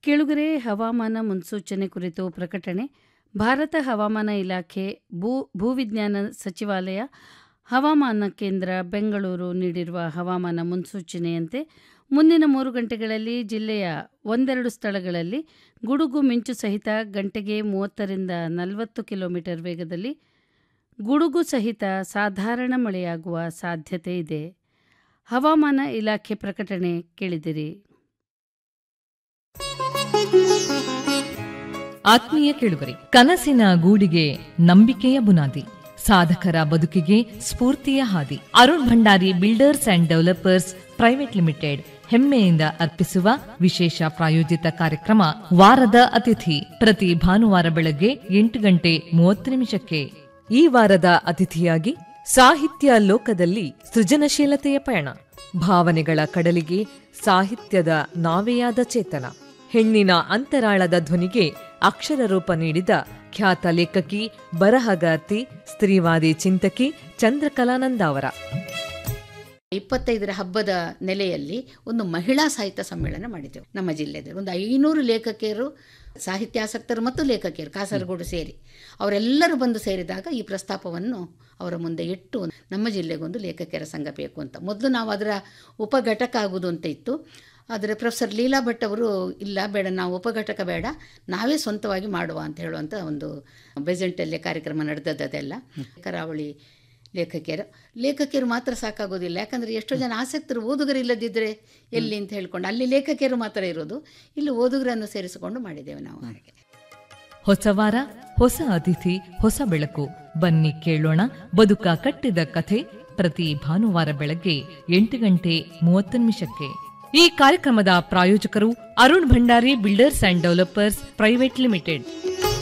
ಕೆಳುಗರೆ ಹವಾಮಾನ ಮುನ್ಸೂಚನೆ ಕುರಿತು ಪ್ರಕಟಣೆ ಭಾರತ ಹವಾಮಾನ ಇಲಾಖೆ ಭೂ ಭೂವಿಜ್ಞಾನ ಸಚಿವಾಲಯ ಹವಾಮಾನ ಕೇಂದ್ರ ಬೆಂಗಳೂರು ನೀಡಿರುವ ಹವಾಮಾನ ಮುನ್ಸೂಚನೆಯಂತೆ ಮುಂದಿನ ಮೂರು ಗಂಟೆಗಳಲ್ಲಿ ಜಿಲ್ಲೆಯ ಒಂದೆರಡು ಸ್ಥಳಗಳಲ್ಲಿ ಗುಡುಗು ಮಿಂಚು ಸಹಿತ ಗಂಟೆಗೆ ಮೂವತ್ತರಿಂದ ನಲವತ್ತು ಕಿಲೋಮೀಟರ್ ವೇಗದಲ್ಲಿ ಗುಡುಗು ಸಹಿತ ಸಾಧಾರಣ ಮಳೆಯಾಗುವ ಸಾಧ್ಯತೆ ಇದೆ ಹವಾಮಾನ ಇಲಾಖೆ ಪ್ರಕಟಣೆ ಕೇಳಿದಿರಿ ಆತ್ಮೀಯ ಕೇಳುಗರೆ ಕನಸಿನ ಗೂಡಿಗೆ ನಂಬಿಕೆಯ ಬುನಾದಿ ಸಾಧಕರ ಬದುಕಿಗೆ ಸ್ಫೂರ್ತಿಯ ಹಾದಿ Arun Bhandari Builders and Developers Private Limited ಹೆಮ್ಮೆಯಿಂದ ಅರ್ಪಿಸುವ ವಿಶೇಷ ಪ್ರಾಯೋಜಿತ ಕಾರ್ಯಕ್ರಮ ವಾರದ ಅತಿಥಿ ಪ್ರತಿ ಭಾನುವಾರ ಬೆಳಗ್ಗೆ ಎಂಟು ಗಂಟೆ ಮೂವತ್ತು ನಿಮಿಷಕ್ಕೆ ಈ ವಾರದ ಅತಿಥಿಯಾಗಿ ಸಾಹಿತ್ಯ ಲೋಕದಲ್ಲಿ ಸೃಜನಶೀಲತೆಯ ಪಯಣ ಭಾವನೆಗಳ ಕಡಲಿಗೆ ಸಾಹಿತ್ಯದ ನಾವೆಯಾದ ಚೇತನ ಹೆಣ್ಣಿನ ಅಂತರಾಳದ ಧ್ವನಿಗೆ ಅಕ್ಷರ ರೂಪ ನೀಡಿದ ಖ್ಯಾತ ಲೇಖಕಿ ಬರಹಗಾರ್ತಿ ಸ್ತ್ರೀವಾದಿ ಚಿಂತಕಿ ಚಂದ್ರಕಲಾನಂದ ಅವರ ಇಪ್ಪತ್ತೈದರ ಹಬ್ಬದ ನೆಲೆಯಲ್ಲಿ ಒಂದು ಮಹಿಳಾ ಸಾಹಿತ್ಯ ಸಮ್ಮೇಳನ ಮಾಡಿದ್ದೆವು ನಮ್ಮ ಜಿಲ್ಲೆಯಲ್ಲಿ ಒಂದು ಐನೂರು ಲೇಖಕಿಯರು ಸಾಹಿತ್ಯಾಸಕ್ತರು ಮತ್ತು ಲೇಖಕಿಯರು ಕಾಸರಗೋಡು ಸೇರಿ ಅವರೆಲ್ಲರೂ ಬಂದು ಸೇರಿದಾಗ ಈ ಪ್ರಸ್ತಾಪವನ್ನು ಅವರ ಮುಂದೆ ಇಟ್ಟು ನಮ್ಮ ಜಿಲ್ಲೆಗೊಂದು ಲೇಖಕಿಯರ ಸಂಘ ಬೇಕು ಅಂತ ಮೊದಲು ನಾವು ಅದರ ಉಪಘಟಕ ಆಗುವುದು ಅಂತ ಇತ್ತು ಆದರೆ ಪ್ರೊಫೆಸರ್ ಲೀಲಾ ಭಟ್ ಅವರು ಇಲ್ಲ ಬೇಡ ನಾವು ಉಪಘಟಕ ಬೇಡ ನಾವೇ ಸ್ವಂತವಾಗಿ ಮಾಡುವ ಅಂತ ಹೇಳುವಂಥ ಒಂದು ಬೆಸೆಂಟಲ್ಲಿ ಕಾರ್ಯಕ್ರಮ ನಡೆದದ್ದೆಲ್ಲ ಕರಾವಳಿ ಲೇಖಕಿಯರು ಲೇಖಕಿಯರು ಮಾತ್ರ ಸಾಕಾಗೋದಿಲ್ಲ ಯಾಕಂದರೆ ಎಷ್ಟೋ ಜನ ಆಸಕ್ತರು ಓದುಗರು ಇಲ್ಲದಿದ್ದರೆ ಎಲ್ಲಿ ಅಂತ ಹೇಳ್ಕೊಂಡು ಅಲ್ಲಿ ಲೇಖಕಿಯರು ಮಾತ್ರ ಇರೋದು ಇಲ್ಲಿ ಓದುಗರನ್ನು ಸೇರಿಸಿಕೊಂಡು ಮಾಡಿದ್ದೇವೆ ನಾವು ಹಾಗೆ ಹೊಸ ವಾರ ಹೊಸ ಅತಿಥಿ ಹೊಸ ಬೆಳಕು ಬನ್ನಿ ಕೇಳೋಣ ಬದುಕ ಕಟ್ಟಿದ ಕಥೆ ಪ್ರತಿ ಭಾನುವಾರ ಬೆಳಗ್ಗೆ ಎಂಟು ಗಂಟೆ ಮೂವತ್ತು ನಿಮಿಷಕ್ಕೆ ಈ ಕಾರ್ಯಕ್ರಮದ ಪ್ರಾಯೋಜಕರು Arun Bhandari Builders and Developers Private limited